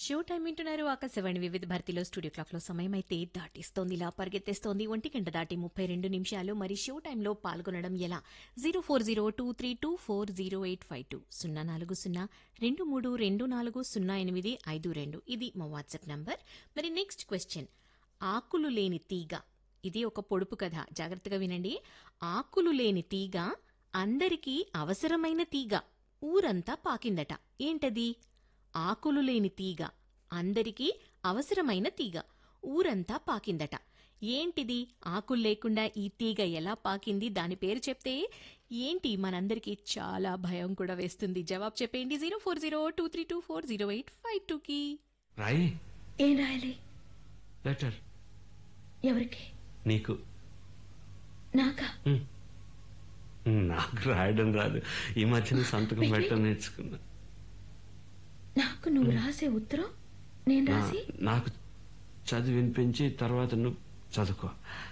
Show time వింటున్నారు ఆకాశవాణి వివిధ భారతిలో స్టూడియో క్లాక్ లో సమయం అయితే దాటిస్తోంది ఇలా పరిగెత్తేస్తోంది ఒంటి గంట దాటి ముప్పై రెండు నిమిషాలు మరి షో టైంలో పాల్గొనడం ఎలా zero four zero two three two four zero eight five two సున్నా నాలుగు సున్నా రెండు మూడు రెండు నాలుగు సున్నా ఎనిమిది ఐదు రెండు ఇది మా వాట్సాప్ నంబర్ మరి నెక్స్ట్ క్వశ్చన్ ఆకులు లేని తీగ ఇది ఒక పొడుపు కథ జాగ్రత్తగా వినండి ఆకులు లేని తీగ అందరికీ అవసరమైన తీగ ఊరంతా పాకిందట ఏంటది ఆకులు లేని తీగ అందరికీ అవసరమైన తీగ ఊరంతా పాకిందట ఏంటిది ఆకులు లేకుండా ఈ తీగ ఎలా పాకింది దాని పేరు చెప్తే ఏంటి మనందరికీ చాలా భయం కూడా వేస్తుంది జవాబు చెప్పేయండి zero four zero two three two four zero eight five టూకి రాయి ఏం రాయాలి లెటర్ ఎవరికి నీకు నాకా ఉమ్. నాకు రాయడం రాదు ఈ మధ్యన సంతకం పెట్టడం నేర్చుకున్నా నాకు నువ్వు రాసే ఉత్తరం నేను నా- రాసి నాకు చదివి వినిపించి తర్వాత నువ్వు చదువుకో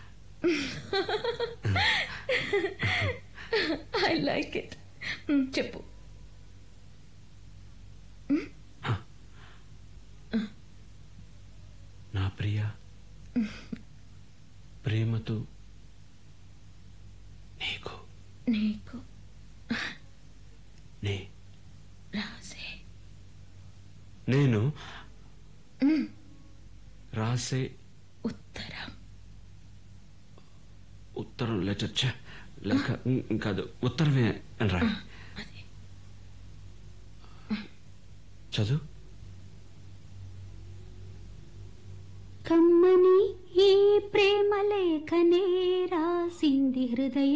ఐ లైక్ ఇట్ చెప్పు నా ప్రియ ప్రేమతో నీకు నీకు నే రాసే నేను రాసే ఉత్తరం ఉత్తరం లెటర్ ఛ, లేక ఉమ్, కాదు ఉత్తరమే అని రాయి అదే చదువు కమ్మని ఈ ప్రేమ లేఖనే రాసింది హృదయ